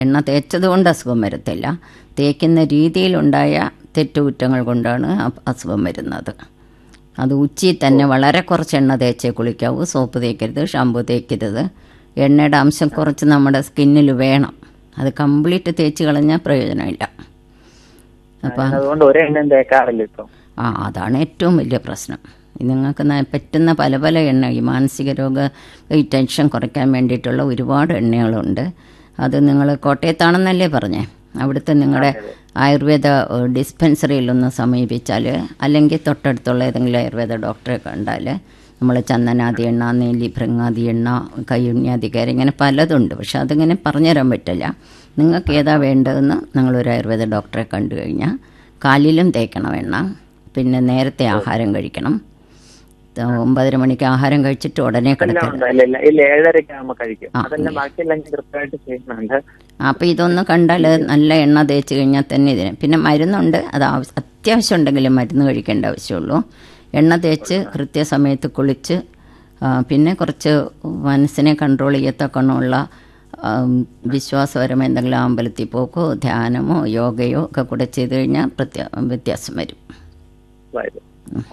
എണ്ണ തേച്ചത് കൊണ്ട് അസുഖം വരത്തില്ല തേക്കുന്ന രീതിയിലുണ്ടായ തെറ്റുകുറ്റങ്ങൾ കൊണ്ടാണ് അ- അസുഖം വരുന്നത് അത് ഉച്ചയിൽ തന്നെ വളരെ കുറച്ച് എണ്ണ തേച്ചേ കുളിക്കാവൂ സോപ്പ് തേക്കരുത് ഷാമ്പു തേക്കരുത് എണ്ണയുടെ അംശം കുറച്ച് നമ്മുടെ സ്കിന്നിൽ വേണം അത് കംപ്ലീറ്റ് തേച്ച് കളഞ്ഞാൽ പ്രയോജനമില്ല അപ്പം ഞാൻ അതുകൊണ്ട് ഒരു എണ്ണയും തേക്കാറില്ല ഇപ്പം ആ അതാണ് ഏറ്റവും വലിയ പ്രശ്നം നിങ്ങൾക്ക് ന- പറ്റുന്ന പല പല എണ്ണ ഈ മാനസിക രോഗ ഈ ടെൻഷൻ കുറയ്ക്കാൻ വേണ്ടിയിട്ടുള്ള ഒരുപാട് എണ്ണകളുണ്ട് അത് നിങ്ങൾ കോട്ടയത്താണെന്നല്ലേ പറഞ്ഞേ അവിടുത്തെ നിങ്ങളുടെ ആയുർവേദ ഏഹ്, ഡിസ്പെൻസറിയിലൊന്ന് സമീപിച്ചാൽ അല്ലെങ്കിൽ തൊട്ടടുത്തുള്ള ഏതെങ്കിലും ആയുർവേദ ഡോക്ടറെ കണ്ടാൽ നമ്മൾ ചന്ദനാദി എണ്ണ നെല്ലി ഭൃങ്ങാദി എണ്ണ കയ്യുണ്യാദി കയറി ഇങ്ങനെ പലതുണ്ട് പക്ഷെ അതിങ്ങനെ പറഞ്ഞുതരാൻ പറ്റില്ല നിങ്ങൾക്ക് ഏതാ വേണ്ടതെന്ന് നിങ്ങളൊരു ആയുർവേദ ഡോക്ടറെ കണ്ടു കഴിഞ്ഞാൽ കാലിലും തേക്കണം എണ്ണ പിന്നെ നേരത്തെ ആഹാരം കഴിക്കണം ത- ഒമ്പതര മണിക്ക് ആഹാരം കഴിച്ചിട്ട് ഉടനെ എല്ലാം കിടക്കരുത് ഉണ്ട് ഇല്ല ഇല്ല ഇല്ല ഏഴരയ്ക്ക് ആകുമ്പോൾ കഴിക്കും അതെല്ലാം ബാക്കിയെല്ലാം ഞാൻ കൃത്യമായിട്ട് ചെയ്യുന്നുണ്ട് അപ്പോൾ ഇതൊന്ന് കണ്ടാൽ നല്ല എണ്ണ തേച്ച് കഴിഞ്ഞാൽ തന്നെ ഇതിന് പിന്നെ മരുന്നുണ്ട് അത് ആവശ്യ- അത്യാവശ്യം ഉണ്ടെങ്കിലും മരുന്ന് കഴിക്കേണ്ട ആവശ്യമുള്ളൂ എണ്ണ തേച്ച് കൃത്യസമയത്ത് കുളിച്ച് ആ, പിന്നെ കുറച്ച് മനസ്സിനെ കൺട്രോൾ ചെയ്യത്തക്കണമുള്ള ആം, വിശ്വാസപരമായ എന്തെങ്കിലും അമ്പലത്തിൽ പോക്കോ ധ്യാനമോ യോഗയോ ഒക്കെ കൂടെ ചെയ്ത് കഴിഞ്ഞാൽ പ്രത്യ വ്യത്യാസം വരും വരും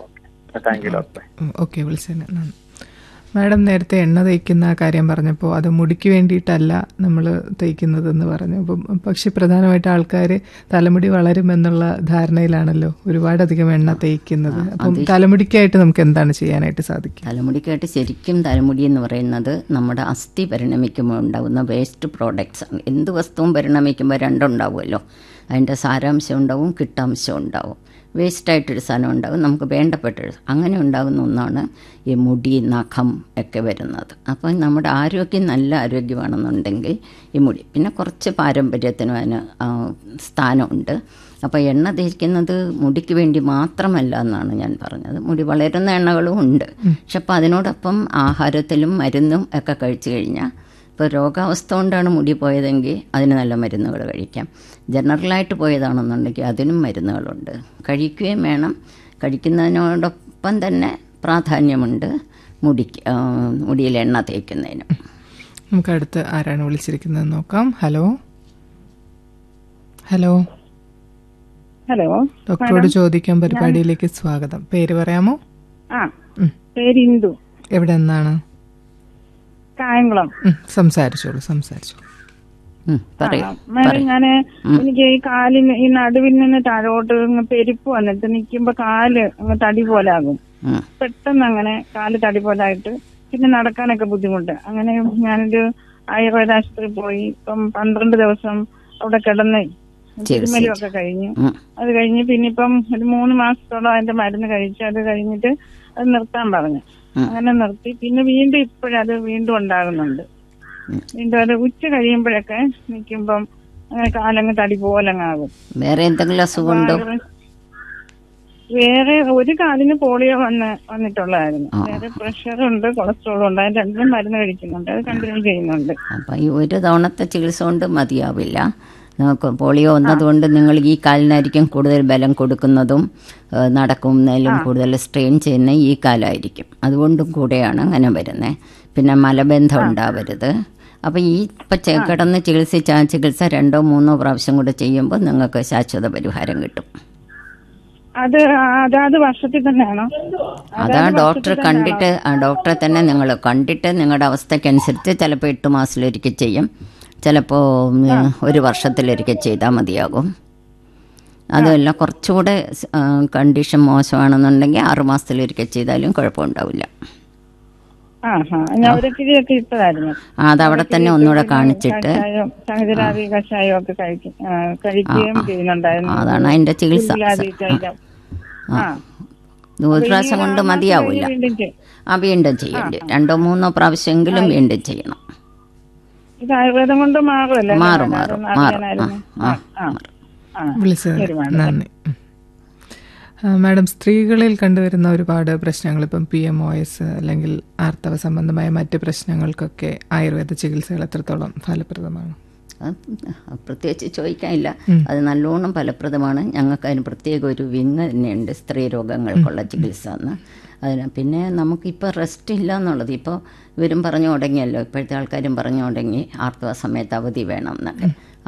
താങ്ക് യു ഡോക്ടറെ ഓക്കെ വിളിച്ചതിന് നന്ദി മാഡം നേരത്തെ എണ്ണ തേക്കുന്ന കാര്യം പറഞ്ഞപ്പോൾ അത് മുടിക്ക് വേണ്ടിയിട്ടല്ല നമ്മൾ തേക്കുന്നതെന്ന് പറഞ്ഞു അപ്പം പക്ഷെ പ്രധാനമായിട്ട് ആൾക്കാർ തലമുടി വളരുമെന്നുള്ള ധാരണയിലാണല്ലോ ഒരുപാടധികം എണ്ണ തേക്കുന്നത് അപ്പം തലമുടിക്കായിട്ട് നമുക്ക് എന്താണ് ചെയ്യാനായിട്ട് സാധിക്കുക തലമുടിക്കായിട്ട് ശരിക്കും തലമുടി എന്ന് പറയുന്നത് നമ്മുടെ അസ്ഥി പരിണമിക്കുമ്പോൾ ഉണ്ടാകുന്ന വേസ്റ്റ് പ്രോഡക്റ്റ്സ് ആണ് എന്ത് വസ്തുവും പരിണമിക്കുമ്പോൾ രണ്ടുണ്ടാവുമല്ലോ അതിൻ്റെ സാരാംശം ഉണ്ടാവും കിട്ടാംശം ഉണ്ടാവും വേസ്റ്റായിട്ടൊരു സാധനം ഉണ്ടാകും നമുക്ക് വേണ്ടപ്പെട്ടൊരു അങ്ങനെ ഉണ്ടാകുന്ന ഒന്നാണ് ഈ മുടി നഖം ഒക്കെ വരുന്നത് അപ്പം നമ്മുടെ ആരോഗ്യം നല്ല ആരോഗ്യമാണെന്നുണ്ടെങ്കിൽ ഈ മുടി പിന്നെ കുറച്ച് പാരമ്പര്യത്തിനും അതിന് ആ, സ്ഥാനമുണ്ട് അപ്പോൾ എണ്ണ തേക്കുന്നത് മുടിക്ക് വേണ്ടി മാത്രമല്ല എന്നാണ് ഞാൻ പറഞ്ഞത് മുടി വളരുന്ന എണ്ണകളും ഉണ്ട് പക്ഷെ അപ്പം അതിനോടൊപ്പം ആഹാരത്തിലും മരുന്നും ഒക്കെ കഴിച്ചു കഴിഞ്ഞാൽ ഇപ്പോൾ രോഗാവസ്ഥ കൊണ്ടാണ് മുടി പോയതെങ്കിൽ അതിന് നല്ല മരുന്നുകൾ കഴിക്കാം ജനറലായിട്ട് പോയതാണെന്നുണ്ടെങ്കിൽ അതിനും മരുന്നുകളുണ്ട് കഴിക്കുകയും വേണം കഴിക്കുന്നതിനോടൊപ്പം തന്നെ പ്രാധാന്യമുണ്ട് മുടിക്ക് ആ, മുടിയിൽ എണ്ണ തേക്കുന്നതിന് നമുക്ക് അടുത്ത് ആരാണ് വിളിച്ചിരിക്കുന്നത് നോക്കാം ഹലോ ഹലോ ഹലോ ഡോക്ടറോട് ചോദിക്കാൻ പരിപാടിയിലേക്ക് സ്വാഗതം പേര് പറയാമോ ആ ഉം. പേര് ഇന്ദു എവിടെ നിന്നാണ് കായംകുളം ഉം, സംസാരിച്ചോളൂ സംസാരിച്ചോളൂ ഉം, പറയൂ മേഡം ഞാന് എനിക്ക് ഈ കാലിന് ഈ നടുവിൽ നിന്ന് താഴോട്ട് ഇങ്ങ് പെരുപ്പ് വന്നിട്ട് നിൽക്കുമ്പോ കാല് അങ്ങ് തടി പോലെ ആകും ഉം. പെട്ടെന്ന് അങ്ങനെ കാല് തടി പോലെ ആയിട്ട് പിന്നെ നടക്കാനൊക്കെ ബുദ്ധിമുട്ട് അങ്ങനെ ഞാനൊരു ആയുർവേദ ആശുപത്രി പോയി ഇപ്പം പന്ത്രണ്ട് ദിവസം അവിടെ കിടന്ന് തിരുമലും ഒക്കെ കഴിഞ്ഞു ഉം. അത് കഴിഞ്ഞ് പിന്നെ ഇപ്പം ഒരു മൂന്ന് മാസത്തോളം അതിന്റെ മരുന്ന് കഴിച്ചു അത് കഴിഞ്ഞിട്ട് അത് നിർത്താൻ പറഞ്ഞു അങ്ങനെ നിർത്തി പിന്നെ വീണ്ടും ഇപ്പോഴത് വീണ്ടും ഉണ്ടാകുന്നുണ്ട് വീണ്ടും അത് ഉച്ച കഴിയുമ്പോഴൊക്കെ നിൽക്കുമ്പം അങ്ങനെ കാലങ്ങ് തടി പോലങ്ങാകും വേറെ എന്തെങ്കിലും അസുഖമുണ്ടോ വേറെ ഒരു കാലിന് പോളിയോ വന്ന് വന്നിട്ടുള്ളതായിരുന്നു വേറെ പ്രഷർ ഉണ്ട് കൊളസ്ട്രോളും ഉണ്ട് അതിന് രണ്ടും മരുന്ന് കഴിക്കുന്നുണ്ട് അത് കണ്ടിന്യൂ ചെയ്യുന്നുണ്ട് അപ്പം ഈ ഒരു തവണത്തെ ചികിത്സ കൊണ്ട് മതിയാവില്ല നമുക്ക് പോളിയോ വന്നതുകൊണ്ട് നിങ്ങൾ ഈ കാലിനായിരിക്കും കൂടുതൽ ബലം കൊടുക്കുന്നതും ഏഹ് നടക്കുന്നതിലും കൂടുതൽ സ്ട്രെയിൻ ചെയ്യുന്ന ഈ കാലായിരിക്കും അതുകൊണ്ടും കൂടെയാണ് അങ്ങനെ വരുന്നത് പിന്നെ മലബന്ധം ഉണ്ടാവരുത് അപ്പം ഈ ഇപ്പം ചെ- കിടന്ന് ചികിത്സിച്ച ആ ചികിത്സ രണ്ടോ മൂന്നോ പ്രാവശ്യം കൂടെ ചെയ്യുമ്പോൾ നിങ്ങൾക്ക് ശാശ്വത പരിഹാരം കിട്ടും അത് അതാത് വർഷത്തിൽ തന്നെയാണോ അതാ ഡോക്ടർ കണ്ടിട്ട് ആ ഡോക്ടറെ തന്നെ നിങ്ങൾ കണ്ടിട്ട് നിങ്ങളുടെ അവസ്ഥയ്ക്കനുസരിച്ച് ചിലപ്പോൾ എട്ട് മാസത്തിലൊരിക്കൽ ചെയ്യും ചിലപ്പോൾ ഒരു വർഷത്തിലൊരിക്കൽ ചെയ്താൽ മതിയാകും അതുമല്ല കുറച്ചുകൂടെ സ്- ആ, കണ്ടീഷൻ മോശമാണെന്നുണ്ടെങ്കിൽ ആറ് മാസത്തിലൊരിക്കൽ ചെയ്താലും കുഴപ്പമുണ്ടാവില്ല ആ ഹാ ഞാൻ ഒരിച്ചിരിയൊക്കെ ഇട്ടതായിരുന്നു ആ, അതവിടെ തന്നെ ഒന്നുകൂടെ കാണിച്ചിട്ട് കഷായം സഹജരാതി കഷായം ഒക്കെ കഴിക്കും ആ, കഴിക്കുകയും ചെയ്യുന്നുണ്ടായിരുന്നു അതാണ് അതിൻ്റെ ചികിത്സ ഉരുളാതി തൈലം. ആ ഇത് ഒരു പ്രാവശ്യം കൊണ്ട് മതിയാവില്ല വീണ്ടും ചെയ്യും. ആ വീണ്ടും ചെയ്യേണ്ടി രണ്ടോ മൂന്നോ പ്രാവശ്യമെങ്കിലും വീണ്ടും ചെയ്യണം ഇത് ആയുർവേദം കൊണ്ട് മാറുമല്ലേ മാറും മാറും അതൊന്ന് മാറും അറിയാനായിരുന്നു. ആ ആ, മാറും ആ. വിളിച്ചത് ശരി, മാഡം. നന്ദി ഉം. ആ, മാഡം സ്ത്രീകളിൽ കണ്ടുവരുന്ന ഒരുപാട് പ്രശ്നങ്ങൾ ഇപ്പം പി എം ഒ എസ് അല്ലെങ്കിൽ ആർത്തവ സംബന്ധമായ മറ്റ് പ്രശ്നങ്ങൾക്കൊക്കെ ആയുർവേദ ചികിത്സകൾ എത്രത്തോളം ഫലപ്രദമാണ് അത് പ്രത്യേകിച്ച് ചോദിക്കാനില്ല അത് നല്ലോണം ഫലപ്രദമാണ് ഞങ്ങൾക്ക് അതിന് പ്രത്യേക ഒരു വിങ് തന്നെയുണ്ട് സ്ത്രീ രോഗങ്ങൾക്കുള്ള ചികിത്സ എന്ന് അതിന് പിന്നെ നമുക്കിപ്പോൾ റെസ്റ്റ് ഇല്ല എന്നുള്ളത് ഇപ്പോൾ ഇവരും പറഞ്ഞു തുടങ്ങിയല്ലോ ഇപ്പോഴത്തെ ആൾക്കാരും പറഞ്ഞു തുടങ്ങി ആർത്തവ സമയത്ത് അവധി വേണം എന്നൊക്കെ